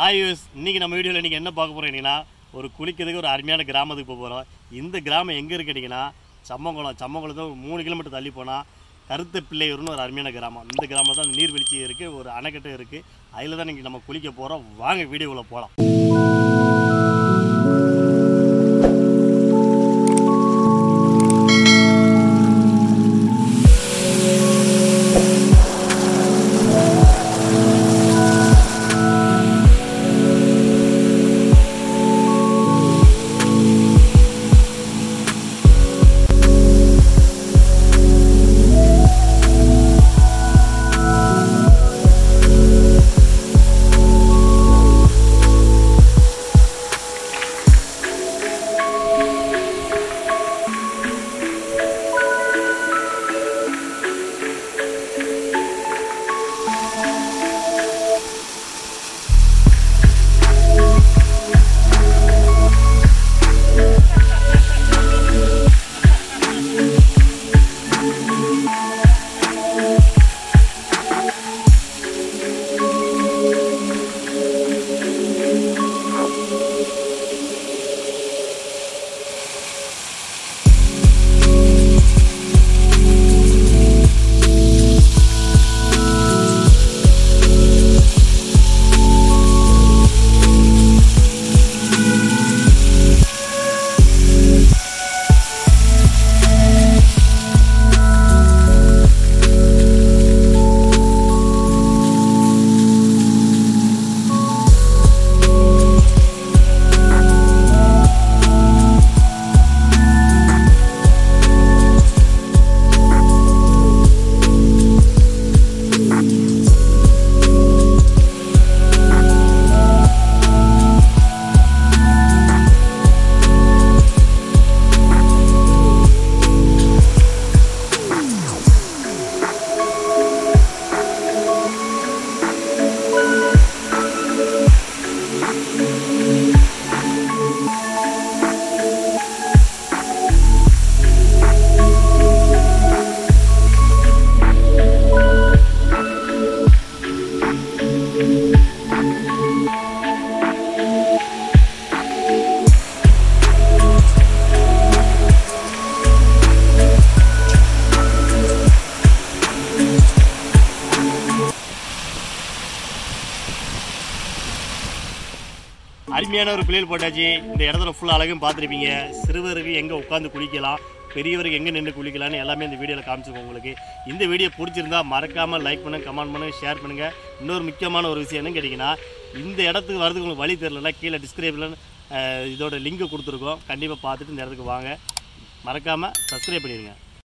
hi use இன்னைக்கு நம்ம வீடியோவில் நீங்கள் என்ன பார்க்க போகிறீங்கன்னா ஒரு குளிக்கிறதுக்கு ஒரு அருமையான கிராமத்துக்கு போக போகிறோம் இந்த கிராமம் எங்கே இருக்கு கேட்டிங்கன்னா சம்மங்குளம் சம்மங்குளத்தை ஒரு மூணு கிலோமீட்டர் தள்ளி போனால் கருத்த பிள்ளையூர்னு ஒரு அருமையான கிராமம் இந்த கிராமம் தான் நீர்வீழ்ச்சி இருக்குது ஒரு அணைக்கட்டு இருக்குது அதில் தான் இன்றைக்கி நம்ம குளிக்க போகிறோம் வாங்க வீடியோக்குள்ளே போகலாம் அருமையான ஒரு குளியல் போட்டாச்சு இந்த இடத்துல ஃபுல்லாக அழகும் பார்த்துருப்பீங்க சிறுவருக்கு எங்கே உட்காந்து குளிக்கலாம் பெரியவருக்கு எங்கே நின்று குளிக்கலாம்னு எல்லாமே இந்த வீடியோவில் காமிச்சிருக்கோம் உங்களுக்கு இந்த வீடியோ பிடிச்சிருந்தா மறக்காமல் லைக் பண்ணுங்க கமெண்ட் பண்ணுங்க ஷேர் பண்ணுங்கள் இன்னொரு முக்கியமான ஒரு விஷயம் என்னன்னு கேட்டிங்கன்னா இந்த இடத்துக்கு வரதுக்கு உங்களுக்கு வழி தெரியலனா கீழே டிஸ்கிரிப்ஷனில் இதோட லிங்க் கொடுத்துருக்கோம் கண்டிப்பாக பார்த்துட்டு இந்த இடத்துக்கு வாங்க மறக்காமல் சப்ஸ்கிரைப் பண்ணிடுங்க